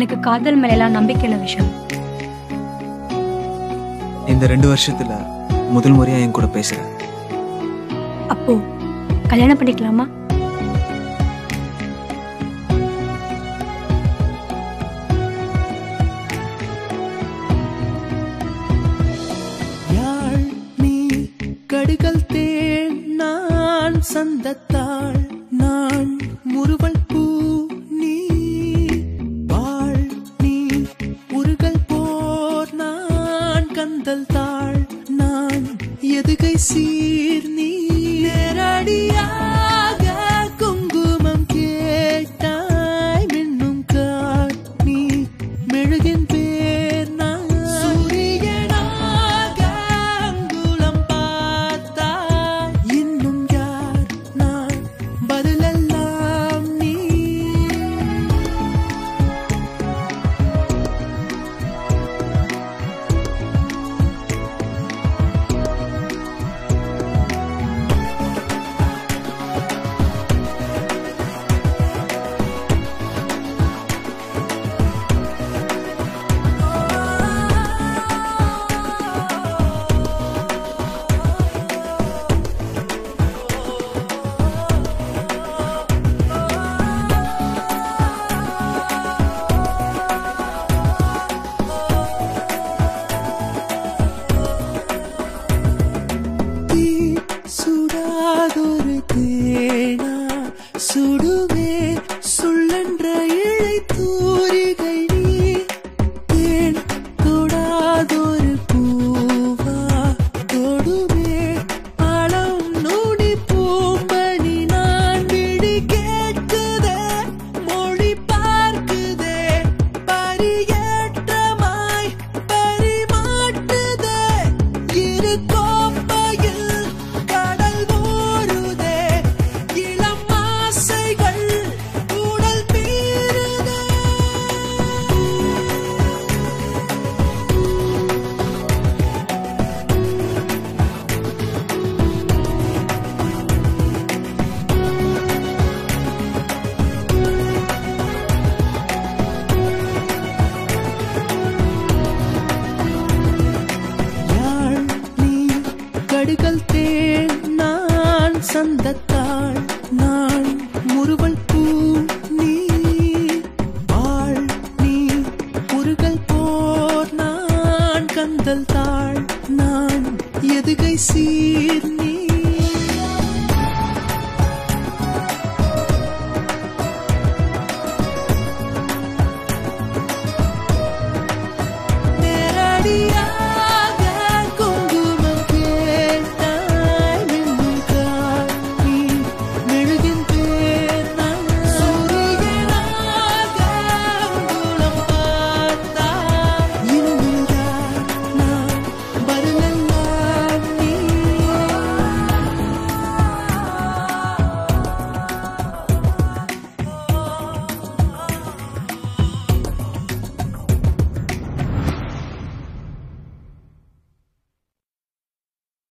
எனக்கு காதல் மேலாம் நம்பிக்கை இல்லை விஷால் இந்த ரெண்டு வருஷத்துல முதல் முறையா என் கூட பேசுறேன் அப்போ கல்யாணம் பண்ணிக்கலாமா யாழ் நீ கடுகள் தேன் நான் சந்தத்தாள் நான் முறுவல் பூ நீ வாழ் நீ உருகல் போர் நான் கந்தல் தாள் நான் எதுகை சீர் நீ நேரடியாக குங்குமம் கேட்டாய் மின்னும் காட் நீ மெழுகின் பேர் நான் சூரியனாக அங்குலம் பார்த்தாய் இன்னும் யார் நான் பதிலெல்லாம் நீ தீ சுடாதொரு தேனா சுடுமே சுள்ளென்ற இழை தூரிகை நீ தேன் தொடாதொரு பூவா தொடுமே பழம் நுனி பூமணி நான் விழி கேட்குதே மொழி பார்க்குதே பரியேற்றமாய் பரிமாட்டுதே இரு கோப்பையில் கடல் ஊறுதே இளம் ஆசைகள் உடல் மீறுதே யாழ் நீ கடுகள் தேன் நான் சந்தத்தாள் நான் முறுவல் பூ நீ வாழ் நீ முருகல் போர் நான் கந்தல் தாள் நான் எதுகை சீர் நீ